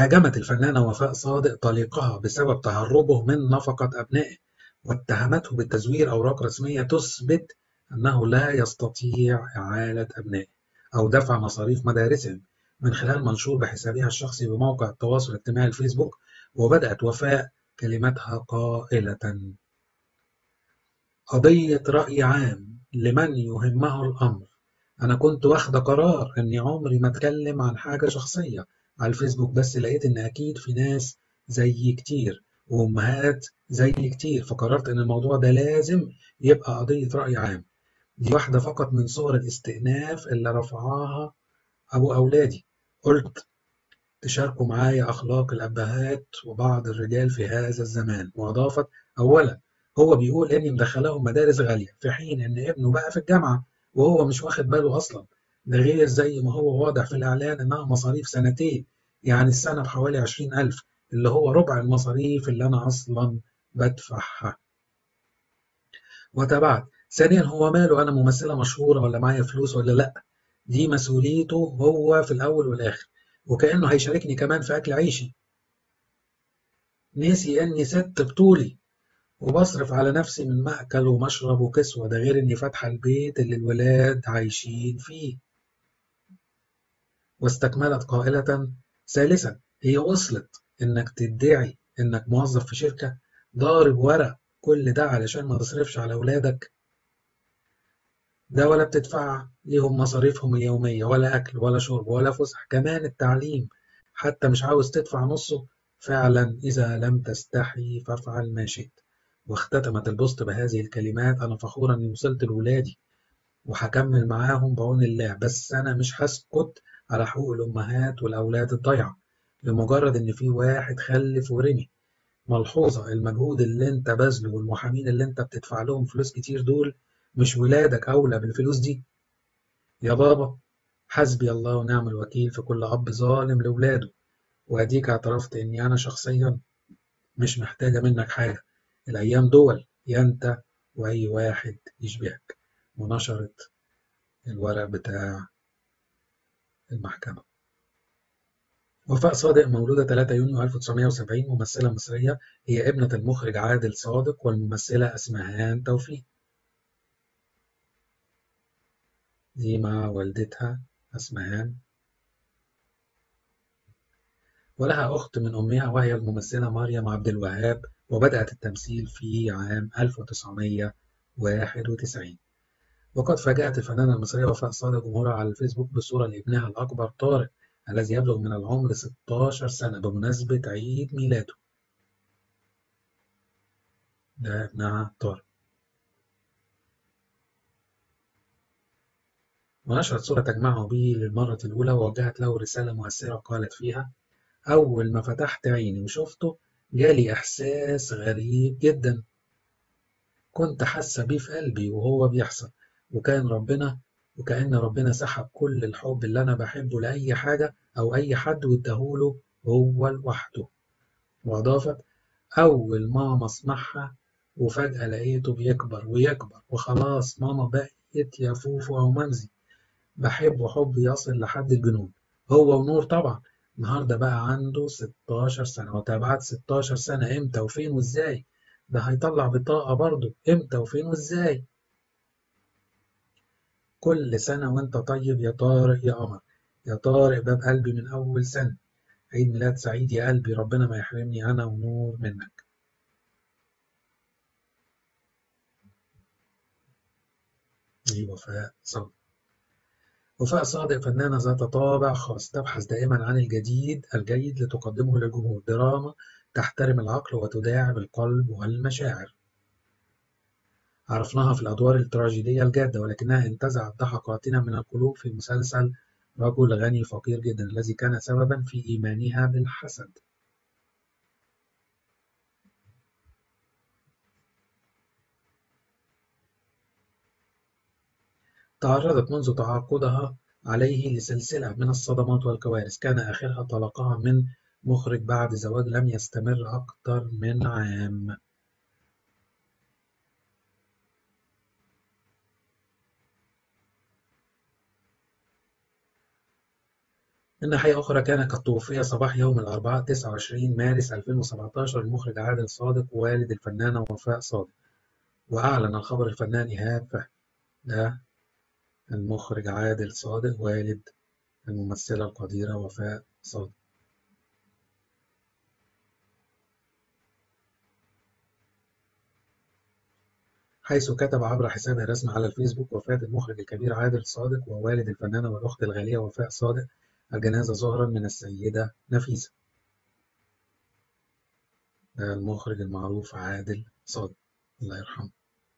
هاجمت الفنانة وفاء صادق طليقها بسبب تهربه من نفقة أبنائه واتهمته بالتزوير أوراق رسمية تثبت أنه لا يستطيع إعالة أبنائه أو دفع مصاريف مدارسهم من خلال منشور بحسابها الشخصي بموقع التواصل الاجتماعي الفيسبوك وبدأت وفاء كلمتها قائلة قضية رأي عام لمن يهمه الأمر أنا كنت واخدة قرار إني عمري ما أتكلم عن حاجة شخصية على الفيسبوك بس لقيت إن أكيد في ناس زي كتير وأمهات زي كتير فقررت إن الموضوع ده لازم يبقى قضية رأي عام دي واحدة فقط من صور الاستئناف اللي رفعها أبو أولادي قلت تشاركوا معايا أخلاق الأبهات وبعض الرجال في هذا الزمان وأضافت أولا هو بيقول إني مدخلهم مدارس غالية في حين إن ابنه بقى في الجامعة وهو مش واخد باله أصلا ده غير زي ما هو واضح في الإعلان إنها مصاريف سنتين يعني السنة بحوالي عشرين ألف اللي هو ربع المصاريف اللي أنا أصلا بدفعها وتابعت ثانيا هو ماله أنا ممثلة مشهورة ولا معايا فلوس ولا لأ دي مسؤوليته هو في الأول والآخر وكأنه هيشاركني كمان في أكل عيشي نسي إني ست بطولي وبصرف على نفسي من مأكل ومشرب وكسوة ده غير إني فاتحة البيت اللي الولاد عايشين فيه واستكملت قائلة ثالثا هي وصلت إنك تدعي إنك موظف في شركة ضارب ورق كل ده علشان ما تصرفش على أولادك ده ولا بتدفع ليهم مصاريفهم اليومية ولا أكل ولا شرب ولا فسح كمان التعليم حتى مش عاوز تدفع نصه فعلا إذا لم تستحي فافعل ما شئت واختتمت البوست بهذه الكلمات أنا فخورة إني وصلت لولادي وهكمل معاهم بعون الله بس أنا مش هسكت على حقوق الأمهات والأولاد الضيعة لمجرد إن في واحد خلف ورمي ملحوظة المجهود اللي أنت باذله والمحامين اللي أنت بتدفع لهم فلوس كتير دول مش ولادك أولى بالفلوس دي يا بابا حسبي الله ونعم الوكيل في كل أب ظالم لولاده وأديك اعترفت إني أنا شخصيا مش محتاجة منك حاجة الأيام دول يا أنت وأي واحد يشبهك ونشرت الورق بتاع المحكمة وفاء صادق مولودة 3 يونيو 1970 ممثلة مصرية هي ابنة المخرج عادل صادق والممثلة أسمهان توفيق دي مع والدتها أسمهان ولها أخت من أمها وهي الممثلة مريم عبد الوهاب وبدأت التمثيل في عام 1991 وقد فاجأت الفنانة المصرية وفاء صادق جمهورها على الفيسبوك بصورة لابنها الأكبر طارق الذي يبلغ من العمر 16 سنة بمناسبة عيد ميلاده ده ابنها طارق ونشرت صورة تجمعه به للمرة الأولى ووجهت له رسالة مؤثرة قالت فيها أول ما فتحت عيني وشفته جالي إحساس غريب جدا كنت حاسة بيه في قلبي وهو بيحصل وكان ربنا وكأن ربنا سحب كل الحب اللي أنا بحبه لأي حاجة أو أي حد واداهوله هو لوحده وأضافت أول ماما أسمعها وفجأة لقيته بيكبر ويكبر وخلاص ماما بقيت يا فوفو أو ممزي بحبه حب يصل لحد الجنون هو ونور طبعا النهارده بقى عنده 16 سنة وتابعت 16 سنة امتى وفين وازاي ده هيطلع بطاقة برضه امتى وفين وازاي كل سنة وانت طيب يا طارق يا قمر يا طارق باب قلبي من أول سنة عيد ميلاد سعيد يا قلبي ربنا ما يحرمني أنا ونور منك دي وفاء صادق وفاء صادق فنانة ذات طابع خاص تبحث دائما عن الجديد الجيد لتقدمه للجمهور دراما تحترم العقل وتداعب القلب والمشاعر عرفناها في الأدوار التراجيدية الجادة ولكنها انتزعت ضحكاتنا من القلوب في مسلسل رجل غني فقير جدا الذي كان سببا في إيمانها بالحسد تعرضت منذ تعاقدها عليه لسلسلة من الصدمات والكوارث كان آخرها طلاقها من مخرج بعد زواج لم يستمر أكثر من عام من ناحية أخرى كان قد توفي صباح يوم الأربعاء 29 مارس 2017 المخرج عادل صادق ووالد الفنانة وفاء صادق وأعلن الخبر الفنان إيهاب فهمي ده المخرج عادل صادق والد الممثلة القديرة وفاء صادق حيث كتب عبر حسابه الرسمي على الفيسبوك وفاة المخرج الكبير عادل صادق ووالد الفنانة والأخت الغالية وفاء صادق الجنازة ظهرا من السيدة نفيسة ده المخرج المعروف عادل صادق الله يرحمه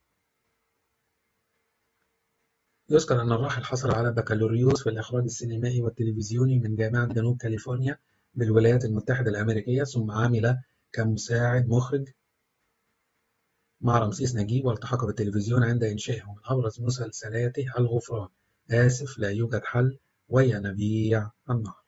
يذكر أن الراحل حصل على بكالوريوس في الإخراج السينمائي والتلفزيوني من جامعة جنوب كاليفورنيا بالولايات المتحدة الأمريكية ثم عمل كمساعد مخرج مع رمسيس نجيب والتحق بالتلفزيون عند إنشائه من أبرز مسلسلاته الغفران آسف لا يوجد حل وينابيع النهر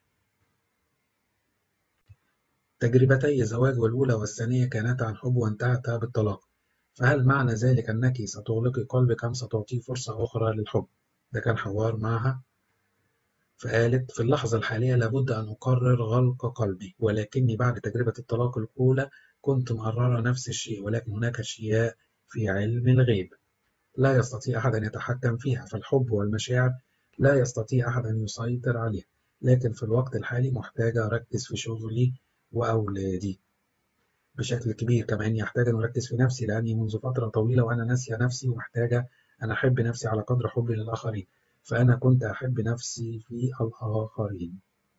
تجربتي الزواج والأولى والثانية كانتا عن حب وانتهتا بالطلاق فهل معنى ذلك أنك ستغلقي قلبك أم ستعطيه فرصة أخرى للحب؟ ده كان حوار معها فقالت في اللحظة الحالية لابد أن أقرر غلق قلبي ولكني بعد تجربة الطلاق الأولى كنت مقررة نفس الشيء ولكن هناك أشياء في علم الغيب لا يستطيع أحد أن يتحكم فيها فالحب والمشاعر لا يستطيع أحد أن يسيطر عليها لكن في الوقت الحالي محتاجة أركز في شغلي وأولادي بشكل كبير كما أني أحتاج أن أركز في نفسي لأني منذ فترة طويلة وأنا ناسية نفسي ومحتاجة أن أحب نفسي على قدر حبي للآخرين فأنا كنت أحب نفسي في الآخرين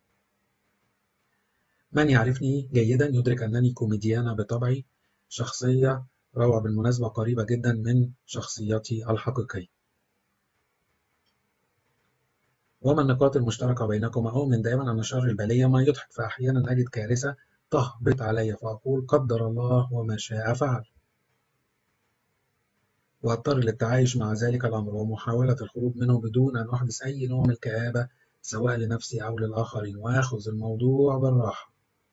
من يعرفني جيدا يدرك أنني كوميديانة بطبعي شخصية روعة بالمناسبة قريبة جدا من شخصيتي الحقيقية وما النقاط المشتركة بينكما أؤمن دائما أن شر البلية ما يضحك فأحيانا أجد كارثة تهبط علي فأقول قدر الله وما شاء فعل وأضطر للتعايش مع ذلك الأمر ومحاولة الخروج منه بدون أن أحدث أي نوع من الكآبة سواء لنفسي أو للآخرين وآخذ الموضوع بالراحة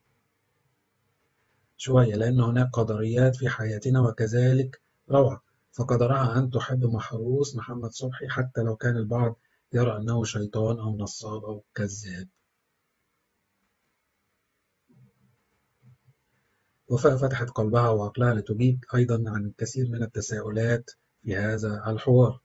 شوية لأن هناك قدريات في حياتنا وكذلك روعة فقدرها أن تحب محروس محمد صبحي حتى لو كان البعض يرى أنه شيطان أو نصاب أو كذاب وفاء فتحت قلبها وعقلها لتجيب أيضا عن الكثير من التساؤلات في هذا الحوار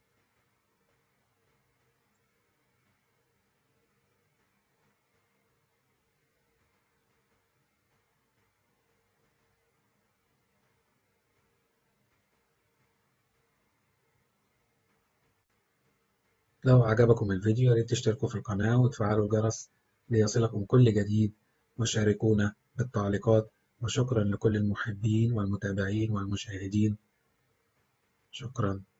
لو عجبكم الفيديو ياريت تشتركوا في القناة وتفعلوا الجرس ليصلكم كل جديد وشاركونا بالتعليقات وشكرا لكل المحبين والمتابعين والمشاهدين شكرا